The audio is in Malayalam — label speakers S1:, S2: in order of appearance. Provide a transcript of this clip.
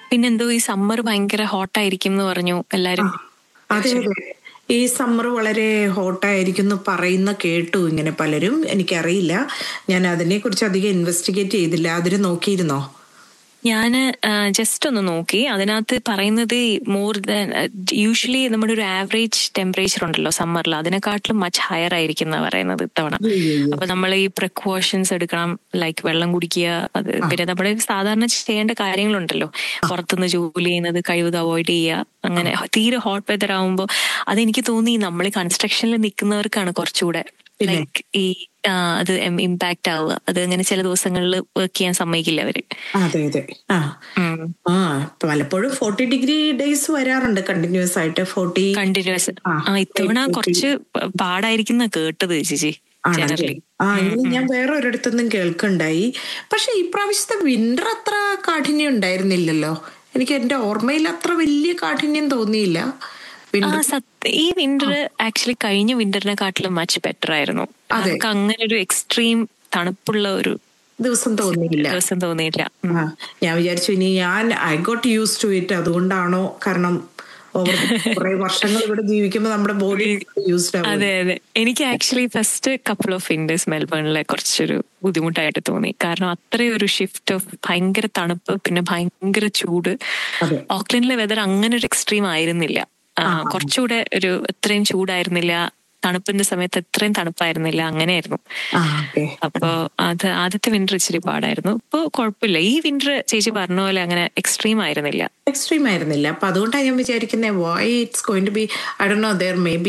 S1: പിന്നെന്തോ ഈ സമ്മർ ഭയങ്കര ഹോട്ടായിരിക്കും എന്ന് പറഞ്ഞു എല്ലാരും
S2: അതെ അതെ ഈ സമ്മർ വളരെ ഹോട്ടായിരിക്കും എന്ന് പറയുന്ന കേട്ടു ഇങ്ങനെ പലരും എനിക്കറിയില്ല ഞാൻ അതിനെക്കുറിച്ച് അധികം ഇൻവെസ്റ്റിഗേറ്റ് ചെയ്തില്ല അതിന് നോക്കിയിരുന്നോ
S1: ഞാന് ജസ്റ്റ് ഒന്ന് നോക്കി അതിനകത്ത് പറയുന്നത് മോർ ദാൻ യൂഷ്വലി നമ്മുടെ ഒരു ആവറേജ് ടെമ്പറേച്ചർ ഉണ്ടല്ലോ സമ്മറിൽ അതിനെക്കാട്ടിലും മച്ച് ഹയർ ആയിരിക്കും എന്നാ പറയുന്നത് ഇത്തവണ അപ്പൊ നമ്മൾ ഈ പ്രിക്കോഷൻസ് എടുക്കണം ലൈക്ക് വെള്ളം കുടിക്കുക അത് പിന്നെ നമ്മുടെ സാധാരണ ചെയ്യേണ്ട കാര്യങ്ങളുണ്ടല്ലോ പുറത്തുനിന്ന് ജോലി ചെയ്യുന്നത് കഴിവത് അവോയ്ഡ് ചെയ്യുക അങ്ങനെ തീരെ ഹോട്ട് വെതർ ആവുമ്പോൾ അതെനിക്ക് തോന്നി നമ്മൾ ഈ കൺസ്ട്രക്ഷനിൽ നിൽക്കുന്നവർക്കാണ് കുറച്ചുകൂടെ ലൈക്ക് ഈ ആ, അത് ഇമ്പാക്ട് ആവുക അത് അങ്ങനെ ചില ദിവസങ്ങളിൽ വർക്ക് ചെയ്യാൻ സമ്മതിക്കില്ല അവര്
S2: അതെ അതെ ആ
S1: ഉം.
S2: ആ പലപ്പോഴും ഫോർട്ടി ഡിഗ്രി ഡേയ്സ് വരാറുണ്ട് കണ്ടിന്യൂസ് ആയിട്ട് ഫോർട്ടി
S1: കണ്ടിന്യൂസ്
S2: ആ,
S1: ആ ഇത്തവണ കുറച്ച് പാടായിരിക്കുന്ന കേട്ടത് ചേച്ചി ജനറലി
S2: ആ ഇങ്ങനെ ഞാൻ വേറെ ഒരിടത്തുനിന്നും കേൾക്കുണ്ടായി പക്ഷെ ഈ പ്രാവശ്യത്തെ വിന്റർ അത്ര കാഠിന്യം ഉണ്ടായിരുന്നില്ലല്ലോ എനിക്ക് എന്റെ ഓർമ്മയിൽ അത്ര വലിയ കാഠിന്യം തോന്നിയില്ല
S1: ആ
S2: വിന്റർ
S1: സത്യ ഈ വിന്റർ ആക്ച്വലി കഴിഞ്ഞ വിന്ററിനെക്കാട്ടിലും മച്ച് ബെറ്റർ ആയിരുന്നു
S2: അതെ.
S1: നമുക്ക് അങ്ങനെ ഒരു എക്സ്ട്രീം തണുപ്പുള്ള ഒരു
S2: ദിവസം തോന്നിയില്ല
S1: ദിവസം തോന്നിയില്ല ഉം.
S2: ആ, ഞാൻ വിചാരിച്ചു ഇനി ഞാൻ I got use to it അതുകൊണ്ടാണോ കാരണം ഓവർ കുറെ വർഷങ്ങൾ ഇവിടെ ജീവിക്കുമ്പോൾ നമ്മുടെ ബോഡി യൂസ്ഡ് ആവും
S1: അതെ അതെ എനിക്ക് actually first couple of winters മെൽബണിലെ കുറച്ചൊരു ബുദ്ധിമുട്ടായിട്ട് തോന്നി കാരണം അത്രയും ഒരു ഷിഫ്റ്റ് ഓഫ് ഭയങ്കര തണുപ്പ് പിന്നെ ഭയങ്കര ചൂട്
S2: അതെ.
S1: ഓക്ലൻഡിലെ വെതർ അങ്ങനെ ഒരു എക്സ്ട്രീം ആയിരുന്നില്ല ആ, കുറച്ചുകൂടെ ഒരു ഇത്രയും ചൂടായിരുന്നില്ല തണുപ്പിന്റെ സമയത്ത് ഇത്രയും തണുപ്പായിരുന്നില്ല അങ്ങനെയായിരുന്നു
S2: ആ ഓക്കെ
S1: അപ്പോ അത് ആദ്യത്തെ വിന്റർ ഇച്ചിരി പാടായിരുന്നു ഇപ്പൊ കുഴപ്പമില്ല ഈ വിന്റർ ചേച്ചി പറഞ്ഞ പോലെ അങ്ങനെ എക്സ്ട്രീം ആയിരുന്നില്ല
S2: എക്സ്ട്രീം ആയിരുന്നില്ല അപ്പൊ അതുകൊണ്ടാണ് ഞാൻ വിചാരിക്കുന്നത് why it's going to be I do know there may B